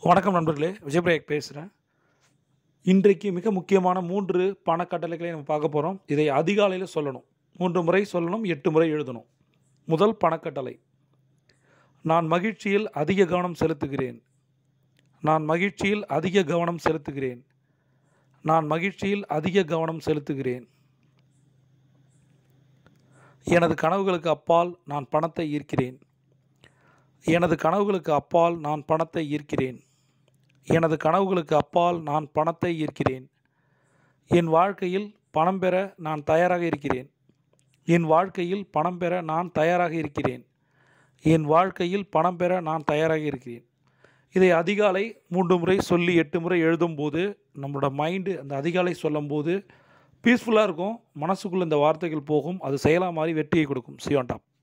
வணக்கம் நண்பர்களே விஜயபிரயாக் பேசுகிறேன் இன்றைக்கு மிக முக்கியமான மூன்று பணக்கட்டளைகளை நம்ம பார்க்க போகிறோம் இதை அதிகாலையில் சொல்லணும் மூன்று முறை சொல்லணும் எட்டு முறை எழுதணும் முதல் பணக்கட்டளை நான் மகிழ்ச்சியில் அதிக கவனம் செலுத்துகிறேன் நான் மகிழ்ச்சியில் அதிக கவனம் செலுத்துகிறேன் நான் மகிழ்ச்சியில் அதிக கவனம் செலுத்துகிறேன் எனது கனவுகளுக்கு அப்பால் நான் பணத்தை ஈர்க்கிறேன் எனது கனவுகளுக்கு அப்பால் நான் பணத்தை ஈர்க்கிறேன் எனது கனவுகளுக்கு அப்பால் நான் பணத்தை ஈர்க்கிறேன் என் வாழ்க்கையில் பணம் பெற நான் தயாராக இருக்கிறேன் என் வாழ்க்கையில் பணம் பெற நான் தயாராக இருக்கிறேன் என் வாழ்க்கையில் பணம் பெற நான் தயாராக இருக்கிறேன் இதை அதிகாலை மூன்று முறை சொல்லி எட்டு முறை எழுதும்போது நம்மளோட மைண்டு அந்த அதிகாலை சொல்லும்போது பீஸ்ஃபுல்லாக இருக்கும் மனசுக்குள்ளே இந்த வார்த்தைகள் போகும் அது செயலாக மாறி வெற்றியை கொடுக்கும் சியோன் டாப்